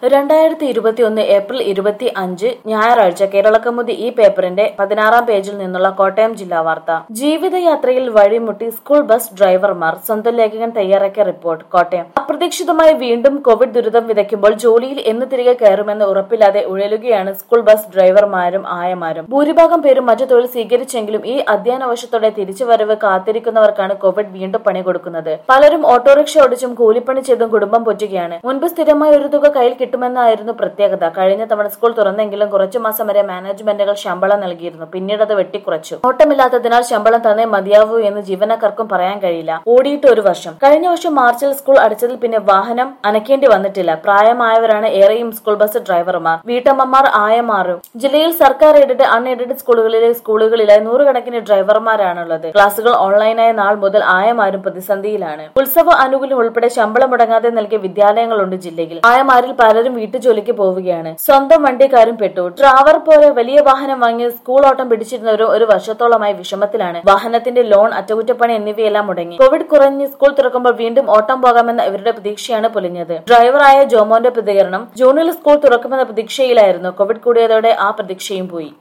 രണ്ടായിരത്തി ഇരുപത്തിയൊന്ന് ഏപ്രിൽ ഇരുപത്തി അഞ്ച് ഞായറാഴ്ച കേരളക്കമുതി ഈ പേപ്പറിന്റെ പതിനാറാം പേജിൽ നിന്നുള്ള കോട്ടയം ജില്ലാ വാർത്ത ജീവിതയാത്രയിൽ വഴിമുട്ടി സ്കൂൾ ബസ് ഡ്രൈവർമാർ സ്വന്തം ലേഖകൻ തയ്യാറാക്കിയ റിപ്പോർട്ട് കോട്ടയം അപ്രതീക്ഷിതമായി വീണ്ടും കോവിഡ് ദുരിതം വിതയ്ക്കുമ്പോൾ ജോലിയിൽ എന്ന് തിരികെ കയറുമെന്ന് ഉറപ്പില്ലാതെ ഉഴലുകയാണ് സ്കൂൾ ബസ് ഡ്രൈവർമാരും ആയമാരും ഭൂരിഭാഗം പേരും മറ്റു തൊഴിൽ സ്വീകരിച്ചെങ്കിലും ഈ അധ്യയന വർഷത്തോടെ തിരിച്ചുവരവ് കാത്തിരിക്കുന്നവർക്കാണ് കോവിഡ് വീണ്ടും പണി കൊടുക്കുന്നത് പലരും ഓട്ടോറിക്ഷ ഓടിച്ചും കൂലിപ്പണി ചെയ്തും കുടുംബം പൊറ്റുകയാണ് മുൻപ് സ്ഥിരമായ ഒരു തുക കയ്യിൽ കിട്ടുമെന്നായിരുന്നു പ്രത്യേകത കഴിഞ്ഞ തവണ സ്കൂൾ തുറന്നെങ്കിലും കുറച്ചു മാസം വരെ മാനേജ്മെന്റുകൾ ശമ്പളം നൽകിയിരുന്നു പിന്നീട് അത് വെട്ടിക്കുറച്ചു ഓട്ടമില്ലാത്തതിനാൽ ശമ്പളം തന്നേ മതിയാവൂ എന്ന് ജീവനക്കാർക്കും പറയാൻ കഴിയില്ല ഓടിയിട്ട് ഒരു വർഷം കഴിഞ്ഞ വർഷം മാർച്ചിൽ സ്കൂൾ അടച്ചതിൽ പിന്നെ വാഹനം അനക്കേണ്ടി വന്നിട്ടില്ല പ്രായമായവരാണ് ഏറെയും സ്കൂൾ ബസ് ഡ്രൈവർമാർ വീട്ടമ്മമാർ ആയമാറും ജില്ലയിൽ സർക്കാർ എയ്ഡഡ് അൺ എയ്ഡഡ് സ്കൂളുകളിലെ സ്കൂളുകളിലായി നൂറുകണക്കിന് ഡ്രൈവർമാരാണുള്ളത് ക്ലാസുകൾ ഓൺലൈനായ നാൾ മുതൽ ആയമാരും പ്രതിസന്ധിയിലാണ് ഉത്സവ ആനുകൂല്യം ഉൾപ്പെടെ ശമ്പളം മുടങ്ങാതെ നൽകിയ വിദ്യാലയങ്ങളുണ്ട് ജില്ലയിൽ ആയമാരിൽ പലരും വീട്ടുജോലിക്ക് പോവുകയാണ് സ്വന്തം വണ്ടിക്കാരും പെട്ടു ട്രാവർ പോലെ വലിയ വാഹനം വാങ്ങി സ്കൂൾ ഓട്ടം പിടിച്ചിരുന്നവരും ഒരു വർഷത്തോളമായി വിഷമത്തിലാണ് വാഹനത്തിന്റെ ലോൺ അറ്റകുറ്റപ്പണി എന്നിവയെല്ലാം മുടങ്ങി കോവിഡ് കുറഞ്ഞ് സ്കൂൾ തുറക്കുമ്പോൾ വീണ്ടും ഓട്ടം പോകാമെന്ന ഇവരുടെ പ്രതീക്ഷയാണ് പൊലിഞ്ഞത് ഡ്രൈവറായ ജോമോന്റെ പ്രതികരണം ജൂണിൽ സ്കൂൾ തുറക്കുമെന്ന പ്രതീക്ഷയിലായിരുന്നു കോവിഡ് കൂടിയതോടെ ആ പ്രതീക്ഷയും പോയി